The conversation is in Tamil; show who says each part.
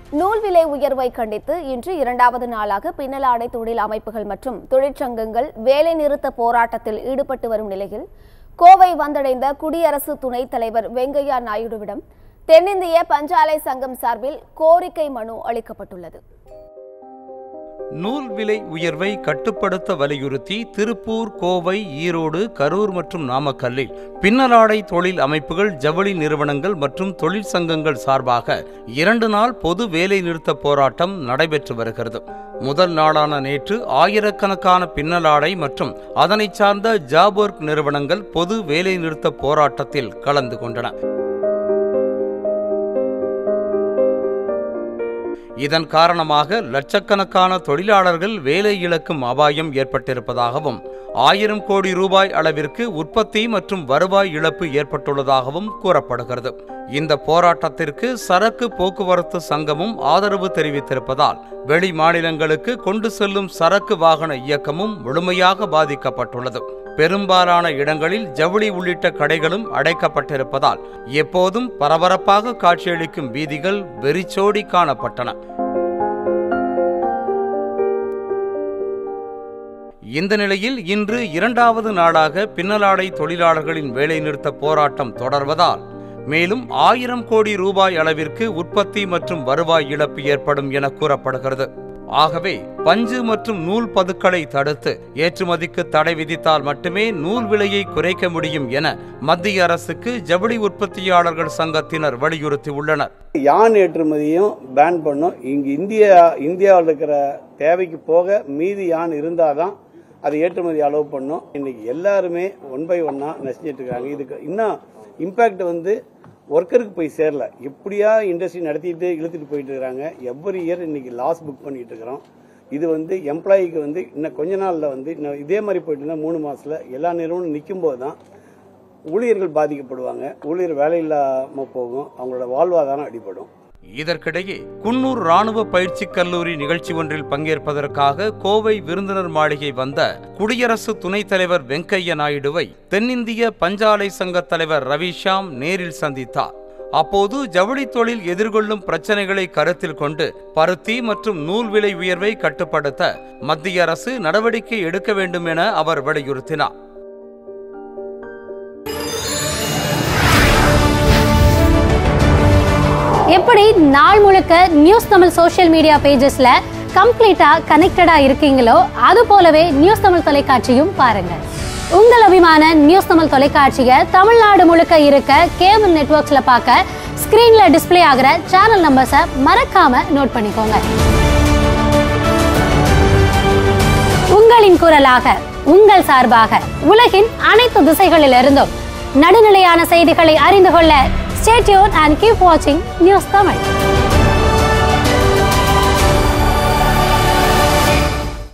Speaker 1: நூல் விலை உயர்வை கண்டித்து இன்று இரண்டாவது நாளாக பின்னலாடை தொழில் அமைப்புகள் மற்றும் தொழிற்சங்கங்கள் வேலைநிறுத்த போராட்டத்தில் ஈடுபட்டு வரும் நிலையில் கோவை வந்தடைந்த குடியரசு துணைத் தலைவர் வெங்கையா நாயுடுவிடம் தென்னிந்திய பஞ்சாலை சங்கம் சார்பில் கோரிக்கை மனு அளிக்கப்பட்டுள்ளது
Speaker 2: நூல் விலை உயர்வை கட்டுப்படுத்த வலியுறுத்தி திருப்பூர் கோவை ஈரோடு கரூர் மற்றும் நாமக்கல்லில் பின்னலாடை தொழில் அமைப்புகள் ஜவுளி நிறுவனங்கள் மற்றும் தொழிற்சங்கங்கள் சார்பாக இரண்டு நாள் பொது வேலை நிறுத்த போராட்டம் நடைபெற்று வருகிறது முதல் நாளான நேற்று ஆயிரக்கணக்கான பின்னலாடை மற்றும் அதனைச் சார்ந்த ஜாப் ஒர்க் நிறுவனங்கள் பொது வேலை நிறுத்த போராட்டத்தில் கலந்து கொண்டன இதன் காரணமாக லட்சக்கணக்கான தொழிலாளர்கள் வேலை இழக்கும் அபாயம் ஏற்பட்டிருப்பதாகவும் ஆயிரம் கோடி ரூபாய் அளவிற்கு உற்பத்தி மற்றும் வருவாய் இழப்பு ஏற்பட்டுள்ளதாகவும் கூறப்படுகிறது இந்த போராட்டத்திற்கு சரக்கு போக்குவரத்து சங்கமும் ஆதரவு தெரிவித்திருப்பதால் வெளி மாநிலங்களுக்கு கொண்டு செல்லும் சரக்கு வாகன இயக்கமும் முழுமையாக பாதிக்கப்பட்டுள்ளது பெரும்பாலான இடங்களில் ஜவுளி உள்ளிட்ட கடைகளும் அடைக்கப்பட்டிருப்பதால் எப்போதும் பரபரப்பாக காட்சியளிக்கும் வீதிகள் வெறிச்சோடி காணப்பட்டன இந்த நிலையில் இன்று இரண்டாவது நாளாக பின்னலாடை தொழிலாளர்களின் வேலைநிறுத்த போராட்டம் தொடர்வதால் மேலும் ஆயிரம் கோடி ரூபாய் அளவிற்கு உற்பத்தி மற்றும் வருவாய் இழப்பு ஏற்படும் என கூறப்படுகிறது ஆகவே பஞ்சு மற்றும் நூல் பதுக்களை தடுத்து ஏற்றுமதிக்கு தடை விதித்தால் மட்டுமே நூல் விலையை குறைக்க முடியும் என மத்திய அரசுக்கு ஜவுளி உற்பத்தியாளர்கள் சங்கத்தினர் வலியுறுத்தியுள்ளனர்
Speaker 3: யான் ஏற்றுமதியும் பேன் பண்ணும் இங்க இந்தியா இந்தியாவில் இருக்கிற தேவைக்கு போக மீதி யான் இருந்தாதான் அது ஏற்றுமதி அலோவ் பண்ணும் இன்னைக்கு எல்லாருமே ஒன் பை ஒன்னா நசிஞ்சிட்டு இருக்காங்க இதுக்கு இன்னும் இம்பாக்ட் வந்து ஒர்க்கருக்கு போய் சேரல எப்படியா இண்டஸ்ட்ரி நடத்திட்டு இழுத்துட்டு போயிட்டு இருக்காங்க எவ்ரி இயர் இன்னைக்கு லாஸ் புக் பண்ணிட்டு இருக்கிறோம் இது வந்து எம்ப்ளாயிக்கு வந்து இன்னும் கொஞ்ச நாள்ல வந்து இன்னும் இதே மாதிரி போயிட்டு இருந்தா மூணு மாசத்துல எல்லா நிறுவனம் நிற்கும் போது தான் ஊழியர்கள் பாதிக்கப்படுவாங்க ஊழியர் வேலை இல்லாம போகும் அவங்களோட வாழ்வாதாரம் அடிபடும்
Speaker 2: இதற்கிடையே குன்னூர் ராணுவ பயிற்சி கல்லூரி நிகழ்ச்சி ஒன்றில் பங்கேற்பதற்காக கோவை விருந்தினர் மாளிகை வந்த குடியரசு துணைத் தலைவர் வெங்கையா நாயுடுவை தென்னிந்திய பஞ்சாலை சங்க தலைவர் ரவிஷாம் நேரில் சந்தித்தார் அப்போது ஜவுளி தொழில் எதிர்கொள்ளும் பிரச்சனைகளை கருத்தில் கொண்டு பருத்தி மற்றும் நூல் விலை உயர்வை கட்டுப்படுத்த மத்திய அரசு நடவடிக்கை எடுக்க வேண்டும் என அவர் வலியுறுத்தினார்
Speaker 4: எப்படி நாள் முழுக்க நியூஸ் தமிழ் சோஷியல் மீடியா பேஜஸ்ல கம்ப்ளீட்டா கனெக்டடா இருக்கீங்களோ அது போலவே நியூஸ் தமிழ் தொலைக்காட்சியும் பாருங்க உங்கள் அபிமான நியூஸ் தமிழ் தொலைக்காட்சியை தமிழ்நாடு முழுக்க இருக்க கேபிள் நெட்வொர்க்ஸ்ல பார்க்க ஸ்கிரீன்ல டிஸ்ப்ளே ஆகிற சேனல் நம்பர்ஸை மறக்காம நோட் பண்ணிக்கோங்க உங்களின் குரலாக உங்கள் சார்பாக உலகின் அனைத்து திசைகளிலிருந்தும் நடுநிலையான செய்திகளை அறிந்து கொள்ள ஸ்டேட்யூன் அண்ட் கீப் வாட்சிங் நியூஸ் தமிழ்